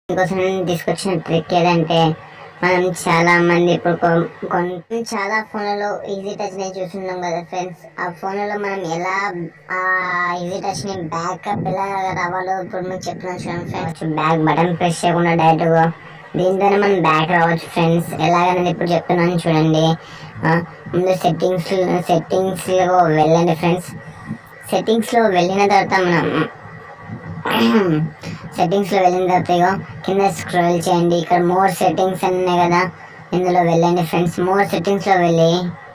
దీనికోసం నేను తీసుకొచ్చిన ట్రిక్ ఏదంటే మనం చాలా మంది ఇప్పుడు కొ- కొన్ని చాలా ఫోన్లలో ఈజీ టచ్ ని చూస్తున్నాం కదా ఫ్రెండ్స్ ఆ ఫోన్లలో మనం ఎలా ఆ ఈజీ టచ్ ని బ్యాకప్ ఎలా రావాలో ఇప్పుడు మీకు చెప్తున్నాను చూడండి ఫ్రెండ్స్ బ్యాక్ బటన్ ప్రెస్ చేయకుండా డైరెక్ట్ గా దీంతోనే మనం బ్యాక్ రావచ్చు ఫ్రెండ్స్ ఎలాగనేది ఇప్పుడు చెప్తున్నాను చూడండి ఆ, ముందు సెట్టింగ్స్ సెట్టింగ్స్ లో వెళ్ళండి ఫ్రెండ్స్ సెట్టింగ్స్ లో వెళ్ళిన తర్వాత మనం సెట్టింగ్స్ లో వెళ్ళిన తర్వాత ఇగో కింద స్క్రోల్ చేయండి ఇక్కడ మోర్ సెట్టింగ్స్ అని ఉన్నాయి కదా ఇందులో వెళ్ళండి ఫ్రెండ్స్ మోర్ సెట్టింగ్స్ లో వెళ్ళి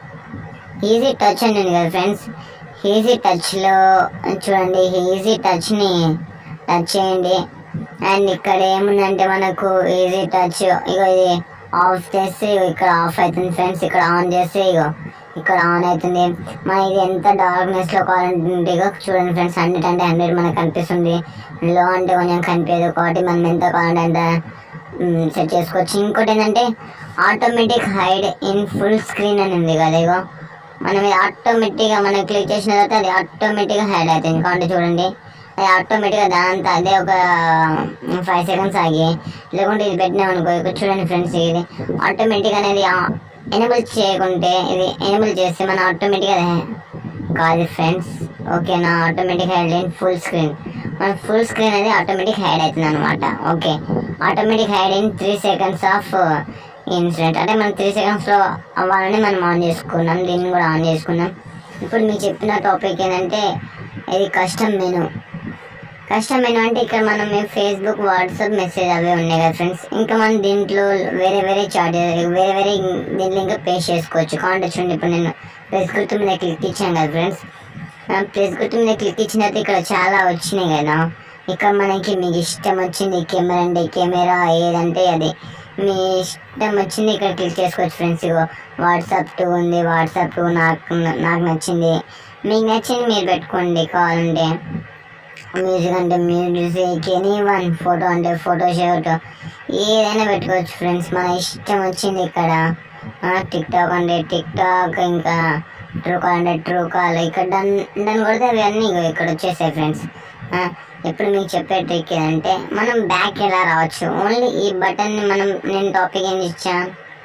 ఈజీ టచ్ అని ఉంది కదా ఫ్రెండ్స్ ఈజీ టచ్ లో చూడండి ఈజీ టచ్ ని టచ్ చేయండి అండ్ ఇక్కడ ఏముందంటే మనకు ఈజీ టచ్ ఇగో ఇది ఆఫ్ చేస్తే ఇగో ఇక్కడ ఆఫ్ అవుతుంది ఫ్రెండ్స్ ఇక్కడ ఆన్ చేస్తే ఇగో ఇక్కడ ఆన్ అవుతుంది మన ఇది ఎంత డార్క్నెస్ లో కావాలంటే ఇగో చూడండి ఫ్రెండ్స్ హండ్రెడ్ అంటే హండ్రెడ్ మనకు కనిపిస్తుంది లో అంటే కొంచెం కనిపించదు కాబట్టి మనం ఎంత కావాలంటే అంత సెట్ చేసుకోవచ్చు ఇంకోటి ఏంటంటే automatic hide in full screen అని ఉంది కదా ఇగో మనం ఇది ఆటోమేటిక్గా మనం క్లిక్ చేసిన తర్వాత అది ఆటోమేటిక్గా హైడ్ అవుతుంది కాబట్టి చూడండి అది ఆటోమేటిక్గా దాంతో అదే ఒక ఫైవ్ సెకండ్స్ ఆగి లేకుంటే ఇది పెట్టినాం అనుకో ఇక్కడ చూడండి ఫ్రెండ్స్ ఇది ఆటోమేటిక్ అనేది ఎనేబుల్ చేయకుంటే ఇది ఎనేబుల్ చేస్తే మన ఆటోమేటిక్గా అది కాదు ఫ్రెండ్స్ ఓకేనా automatic hide in full screen మన ఫుల్ స్క్రీన్ అనేది ఆటోమేటిక్ హైడ్ అవుతుంది అనమాట okay automatic hide in three seconds of incident అంటే మనం త్రీ సెకండ్స్లో అవ్వాలని మనం ఆన్ చేసుకున్నాం దీన్ని కూడా ఆన్ చేసుకున్నాం ఇప్పుడు మీకు చెప్పిన టాపిక్ ఏంటంటే ఇది కస్టమ్ మెను కస్టమ్ మెను అంటే ఇక్కడ మనం ఫేస్బుక్ వాట్సాప్ మెసేజ్ అవే ఉన్నాయి కదా ఫ్రెండ్స్ ఇంకా మనం దీంట్లో వేరే వేరే చార్జెస్ వేరే వేరే దీంట్లో ఇంకా పే చేసుకోవచ్చు కాంటాక్ట్ చూడండి ఇప్పుడు నేను ప్రెస్ గుర్తు మీద క్లిక్ ఇచ్చాను కదా ఫ్రెండ్స్ ప్రెస్ గుర్తు మీద క్లిక్ ఇచ్చిన తర్వాత ఇక్కడ చాలా వచ్చినాయి కదా ఇక్కడ మనకి మీకు ఇష్టం వచ్చింది కెమెరా అంటే కెమెరా ఏదంటే అది మీ ఇష్టం వచ్చింది ఇక్కడ క్లిక్ చేసుకోవచ్చు ఫ్రెండ్స్ ఇగో వాట్సాప్ టూ ఉంది వాట్సాప్ టూ నాకు నాకు నచ్చింది మీకు నచ్చింది మీరు పెట్టుకోండి కావాలంటే మ్యూజిక్ అంటే మ్యూజిక్ ఎనీ వన్ ఫోటో అంటే ఫోటో షూట్ ఏదైనా పెట్టుకోవచ్చు ఫ్రెండ్స్ మన ఇష్టం వచ్చింది ఇక్కడ టిక్ టాక్ అంటే టిక్ టాక్ ఇంకా ట్రూ కాల్ అంటే ట్రూ కాల్ ఇక్కడ డన్ డన్ కొడితే అవి అన్నీ ఇగో ఇక్కడ వచ్చేసాయి ఫ్రెండ్స్ ఇప్పుడు మీకు చెప్పే ట్రిక్ ఏంటంటే మనం బ్యాక్ ఎలా రావచ్చు ఓన్లీ ఈ బటన్ని మనం నేను టాపిక్ ఏం ఇచ్చా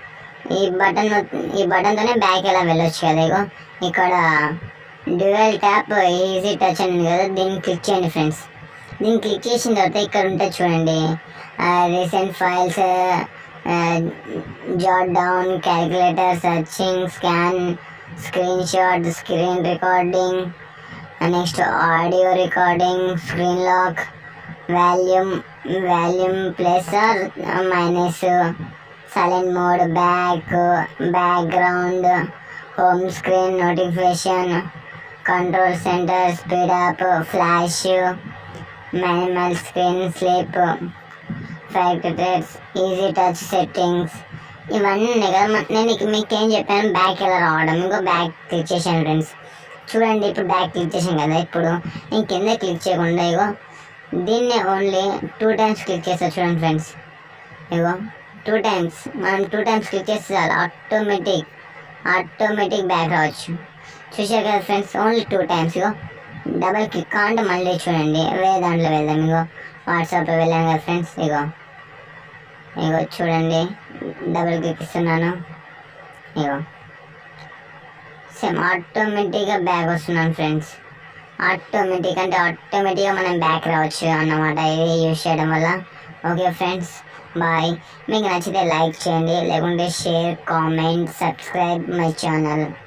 ఈ బటన్ ఈ బటన్తోనే బ్యాక్ ఎలా వెళ్ళొచ్చు కదా ఇగో ఇక్కడ డ్యూయల్ ట్యాప్ ఈజీ టచ్ అని ఉంది కదా దీన్ని క్లిక్ చేయండి ఫ్రెండ్స్ దీన్ని క్లిక్ చేసిన తర్వాత ఇక్కడ ఉంటుంది చూడండి recent files jot down calculator searching scan screen shot screen recording next audio recording screen lock volume volume plus or minus silent mode back background home screen notification control centre speed up flash minimal screen sleep factors easy touch settings ఇవన్నీ ఉన్నాయి కదా మ- నేను ఇక మీకు ఏం చెప్పాను back ఎలా రావడం ఇంకో బ్యాక్ క్లిక్ చేశాను ఫ్రెండ్స్ చూడండి ఇప్పుడు బ్యాక్ క్లిక్ చేశాను కదా ఇప్పుడు నేను కింద క్లిక్ చేయకుండా ఇగో దీన్ని ఓన్లీ టూ టైమ్స్ క్లిక్ చేస్తా చూడండి ఫ్రెండ్స్ ఇగో టూ టైమ్స్ మనం టూ టైమ్స్ క్లిక్ చేస్తే చాలు ఆటోమేటిక్ ఆటోమేటిక్ బ్యాక్ రావచ్చు చూసారు కదా ఫ్రెండ్స్ ఓన్లీ టూ టైమ్స్ ఇగో డబల్ క్లిక్ అంటే మళ్ళీ చూడండి వేరే దాంట్లో వెళ్దాం ఇగో వాట్సాప్లో వెళ్ళాం కదా ఫ్రెండ్స్ ఇగో ఇగో చూడండి డబల్ క్లిక్ ఇస్తున్నాను ఇగో సేమ్ ఆటోమేటిక్గా బ్యాక్ వస్తున్నాను ఫ్రెండ్స్ ఆటోమేటిక్ అంటే ఆటోమేటిక్గా మనం బ్యాక్ రావచ్చు అన్నమాట ఇది యూజ్ చేయడం వల్ల ఓకే ఫ్రెండ్స్ బాయ్ మీకు నచ్చితే లైక్ చేయండి లేకుంటే share comment subscribe my channel